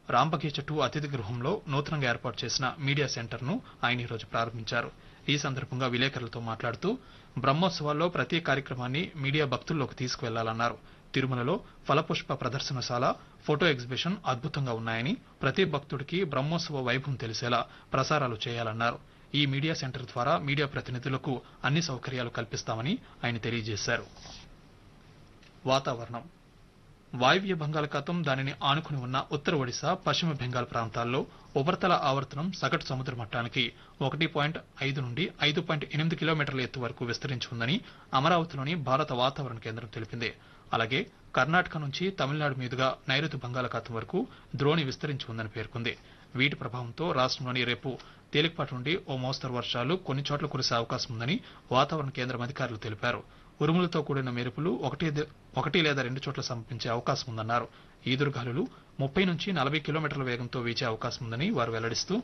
రాంబగీచ two అతిథి గృహంలో నూతనంగా ఏర్పాటు చేసిన మీడియా సెంటర్ను ఆయన ఈరోజు ప్రారంభించారు ఈ సందర్భంగా విలేకరులతో మాట్లాడుతూ బ్రహ్మోత్సవాల్లో ప్రతి కార్యక్రమాన్ని మీడియా భక్తుల్లోకి తీసుకువెళ్లాలన్నారు తిరుమలలో ఫలపుష్ప ప్రదర్శనశాల ఫోటో ఎగ్జిబిషన్ అద్భుతంగా ఉన్నాయని ప్రతి భక్తుడికి బ్రహ్మోత్సవ వైభవం తెలిసేలా ప్రసారాలు చేయాలన్నారు ఈ మీడియా సెంటర్ ద్వారా మీడియా ప్రతినిధులకు అన్ని సౌకర్యాలు కల్పిస్తామని ఆయన తెలియజేశారు వాతావరణం వాయువ్య బంగాళాఖాతం దానిని ఆనుకుని ఉన్న ఉత్తర ఒడిశా పశ్చిమ బెంగాల్ ప్రాంతాల్లో ఉపరితల ఆవర్తనం సగటు సముద్ర మట్టానికి ఒకటి పాయింట్ ఐదు నుండి ఐదు పాయింట్ ఎనిమిది కిలోమీటర్ల ఎత్తు వరకు విస్తరించి ఉందని అమరావతిలోని భారత వాతావరణ కేంద్రం తెలిపింది అలాగే కర్ణాటక నుంచి తమిళనాడు మీదుగా నైరుతి బంగాళాఖాతం వరకు ద్రోణి విస్తరించి ఉందని పేర్కొంది వీటి ప్రభావంతో రాష్ట్రంలోని రేపు తేలికపాటి నుండి ఓ మోస్తరు వర్షాలు కొన్ని చోట్ల కురిసే అవకాశం ఉందని వాతావరణ కేంద్రం అధికారులు తెలిపారు ఉరుములతో కూడిన మెరుపులు ఒకటి ఒకటి లేదా రెండు చోట్ల సంభవించే అవకాశం ఉందన్నారు ఈదురుగాలులు ముప్పై నుంచి నలభై కిలోమీటర్ల వేగంతో వీచే అవకాశం ఉందని వారు వెల్లడిస్తూ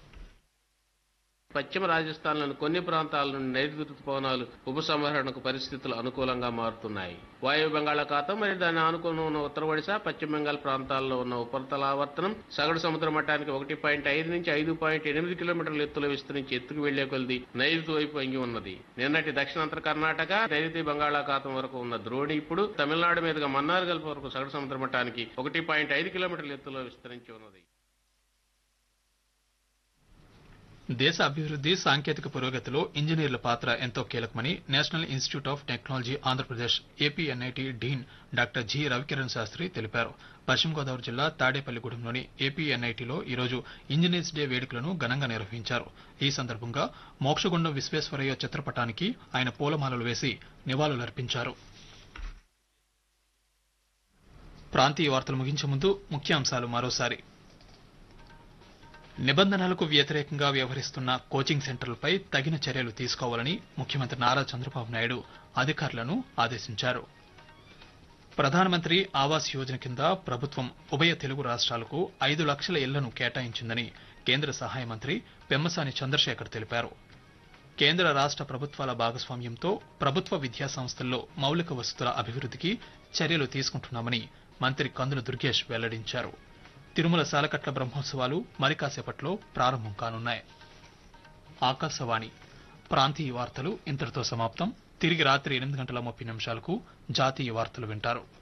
పశ్చిమ రాజస్థాన్లోని కొన్ని ప్రాంతాల నుండి నైరుతి ఋతుపవనాలు ఉపసంహరణకు పరిస్థితులు అనుకూలంగా మారుతున్నాయి వాయు బంగాళాఖాతం మరియు దాని ఆనుకుని ఉన్న ఉత్తర ఒడిశా పశ్చిమ బెంగాల్ ప్రాంతాల్లో ఉన్న ఉపరితల ఆవర్తనం సగటు సముద్ర మట్టానికి ఒకటి పాయింట్ ఐదు నుంచి ఐదు పాయింట్ ఎనిమిది కిలోమీటర్ల ఎత్తులో విస్తరించి ఎత్తుకు వెళ్లే కొలది నైరుతి వైపు వంగి ఉన్నది నిన్నటి దక్షిణాంతర కర్ణాటక నైరుతి బంగాళాఖాతం వరకు ఉన్న ద్రోణి ఇప్పుడు తమిళనాడు మీదుగా మన్నార్ గల్ఫ్ వరకు సగటు సముద్ర మట్టానికి ఒకటి పాయింట్ ఐదు కిలోమీటర్ల ఎత్తులో విస్తరించి ఉన్నది దేశ అభివృద్ధి సాంకేతిక పురోగతిలో ఇంజనీర్ల పాత్ర ఎంతో కీలకమని national institute of technology Andhra Pradesh APNIT dean doctor G Ravikiran Sastry తెలిపారు పశ్చిమ గోదావరి జిల్లా తాడేపల్లిగూడెంలోని ఏపీఎన్ఐటిలో ఈరోజు ఇంజనీర్స్ డే వేడుకలను ఘనంగా నిర్వహించారు ఈ సందర్భంగా మోక్షగుండం విశ్వేశ్వరయ్య చిత్రపటానికి ఆయన పూలమాలలు వేసి నివాళులర్పించారు ప్రాంతీయ వార్తలు ముగించే ముందు ముఖ్యాంశాలు మరోసారి నిబంధనలకు వ్యతిరేకంగా వ్యవహరిస్తున్న కోచింగ్ సెంటర్లపై తగిన చర్యలు తీసుకోవాలని ముఖ్యమంత్రి నారా చంద్రబాబు నాయుడు అధికారులను ఆదేశించారు ప్రధానమంత్రి ఆవాస్ యోజన కింద ప్రభుత్వం ఉభయ తెలుగు రాష్ట్రాలకు ఐదు లక్షల ఇళ్లను కేటాయించిందని కేంద్ర సహాయ మంత్రి పెమ్మసాని చంద్రశేఖర్ తెలిపారు కేంద్ర రాష్ట్ర ప్రభుత్వాల భాగస్వామ్యంతో ప్రభుత్వ విద్యా సంస్థల్లో మౌలిక వసతుల అభివృద్ధికి చర్యలు తీసుకుంటున్నామని మంత్రి కందుల దుర్గేష్ వెల్లడించారు తిరుమల సాలకట్ల బ్రహ్మోత్సవాలు మరి కాసేపట్లో ప్రారంభం కానున్నాయి ఆకాశవాణి ప్రాంతీయ వార్తలు ఇంతటితో సమాప్తం తిరిగి రాత్రి ఎనిమిది గంటల ముప్పై నిమిషాలకు జాతీయ వార్తలు వింటారు